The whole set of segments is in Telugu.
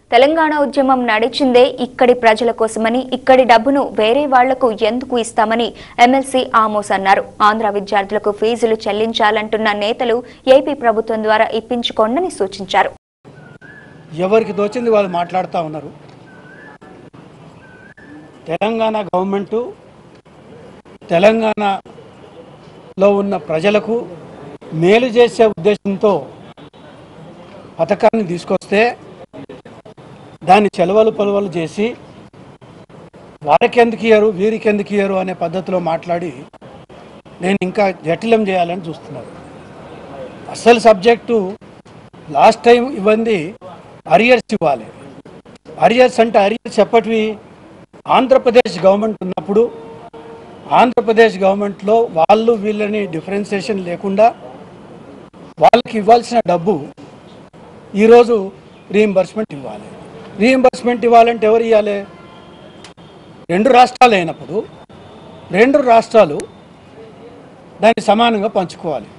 తెలంగాణ ఉద్యమం నడిచిందే ఇక్కడి ప్రజల కోసమని ఇక్కడి డబ్బును వేరే వాళ్లకు ఎందుకు ఇస్తామని ఎమ్మెల్సీ ఆమోస్ అన్నారు ఆంధ్ర విద్యార్థులకు ఫీజులు చెల్లించాలంటున్న నేతలు ఏపీ ప్రభుత్వం ద్వారా ఇప్పించుకోండని సూచించారు ఎవరికి దోచింది వాళ్ళు మాట్లాడుతూ ఉన్నారు తెలంగాణ గవర్నమెంటు తెలంగాణలో ఉన్న ప్రజలకు మేలు చేసే ఉద్దేశంతో పథకాన్ని తీసుకొస్తే దాన్ని చెలవలు పొలవలు చేసి వారికి ఎందుకు ఇయ్యరు వీరికి ఎందుకు ఇయ్యరు అనే పద్ధతిలో మాట్లాడి నేను ఇంకా జటిలం చేయాలని చూస్తున్నాను అసలు సబ్జెక్టు లాస్ట్ టైం ఇవ్వండి అరియర్స్ ఇవ్వాలి అరియర్స్ అంటే అరియర్స్ ఎప్పటివి ఆంధ్రప్రదేశ్ గవర్నమెంట్ ఉన్నప్పుడు ఆంధ్రప్రదేశ్ గవర్నమెంట్లో వాళ్ళు వీళ్ళని డిఫరెన్సియేషన్ లేకుండా వాళ్ళకి ఇవ్వాల్సిన డబ్బు ఈరోజు రీఎంబర్స్మెంట్ ఇవ్వాలి రీఎంబర్స్మెంట్ ఇవ్వాలంటే ఎవరు ఇవ్వాలి రెండు రాష్ట్రాలు అయినప్పుడు రెండు రాష్ట్రాలు దాన్ని సమానంగా పంచుకోవాలి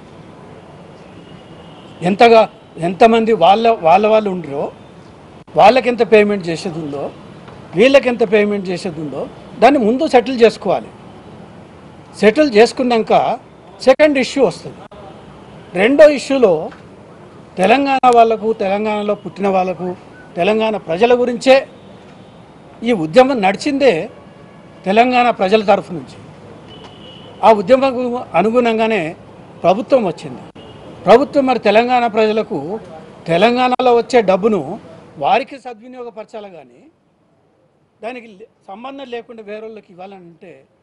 ఎంతగా ఎంతమంది వాళ్ళ వాళ్ళ వాళ్ళు ఉండరో వాళ్ళకి ఎంత పేమెంట్ చేసేది ఉందో వీళ్ళకి ఎంత పేమెంట్ చేసేది ఉందో దాన్ని ముందు సెటిల్ చేసుకోవాలి సెటిల్ చేసుకున్నాక సెకండ్ ఇష్యూ వస్తుంది రెండో ఇష్యూలో తెలంగాణ వాళ్ళకు తెలంగాణలో పుట్టిన వాళ్ళకు తెలంగాణ ప్రజల గురించే ఈ ఉద్యమం నడిచిందే తెలంగాణ ప్రజల తరఫు నుంచి ఆ ఉద్యమకు అనుగుణంగానే ప్రభుత్వం వచ్చింది ప్రభుత్వం మరి తెలంగాణ ప్రజలకు తెలంగాణలో వచ్చే డబ్బును వారికి సద్వినియోగపరచాలి కానీ దానికి లే- సంబంధం లేకుండా వేరే వాళ్ళకి ఇవ్వాలని అంటే